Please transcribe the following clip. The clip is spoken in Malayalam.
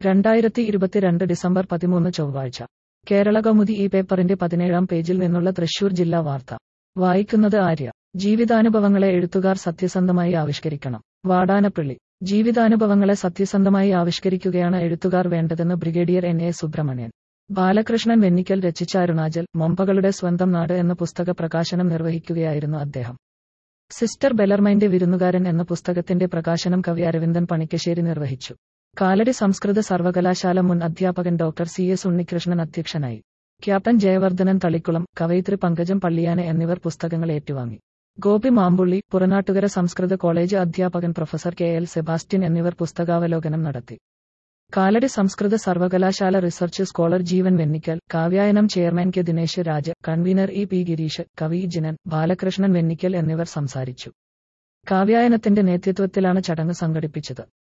രണ്ടായിരത്തി ഇരുപത്തിരണ്ട് ഡിസംബർ പതിമൂന്ന് ചൊവ്വാഴ്ച കേരള കൗമുദി ഈ പേപ്പറിന്റെ പതിനേഴാം പേജിൽ നിന്നുള്ള തൃശൂർ ജില്ലാ വാർത്ത വായിക്കുന്നത് ആര്യ ജീവിതാനുഭവങ്ങളെ എഴുത്തുകാർ സത്യസന്ധമായി ആവിഷ്കരിക്കണം വാടാനപ്പള്ളി ജീവിതാനുഭവങ്ങളെ സത്യസന്ധമായി ആവിഷ്കരിക്കുകയാണ് എഴുത്തുകാർ വേണ്ടതെന്ന് brigadier N A Subrahmanian Balakrishnan Vennikkal രചിച്ച അരുണാചൽ മൊമ്പകളുടെ സ്വന്തം നാട് എന്ന പുസ്തക പ്രകാശനം നിർവഹിക്കുകയായിരുന്നു അദ്ദേഹം സിസ്റ്റർ ബെലർമൈന്റെ വിരുന്നുകാരൻ എന്ന പുസ്തകത്തിന്റെ പ്രകാശനം കവി അരവിന്ദൻ പണിക്കശ്ശേരി നിർവഹിച്ചു കാലടി സംസ്കൃത സർവകലാശാല മുൻ അധ്യാപകൻ ഡോക്ടർ സി എസ് ഉണ്ണികൃഷ്ണൻ അധ്യക്ഷനായി ക്യാപ്റ്റൻ ജയവർദ്ധനൻ തളിക്കുളം കവയിത്രി പങ്കജം പള്ളിയാന എന്നിവർ പുസ്തകങ്ങൾ ഏറ്റുവാങ്ങി ഗോപി മാമ്പുള്ളി പുറനാട്ടുകര സംസ്കൃത കോളേജ് അധ്യാപകൻ പ്രൊഫസർ കെ എൽ സെബാസ്റ്റ്യൻ എന്നിവർ പുസ്തകാവലോകനം നടത്തി കാലടി സംസ്കൃത സർവകലാശാല research scholar Jeevan Vennikkal Kavyayanam chairman K Dinesh Raj convener E P Girish കവി ജിനൻ ബാലകൃഷ്ണൻ വെന്നിക്കൽ എന്നിവർ സംസാരിച്ചു കാവ്യായനത്തിന്റെ നേതൃത്വത്തിലാണ് ചടങ്ങ് സംഘടിപ്പിച്ചത്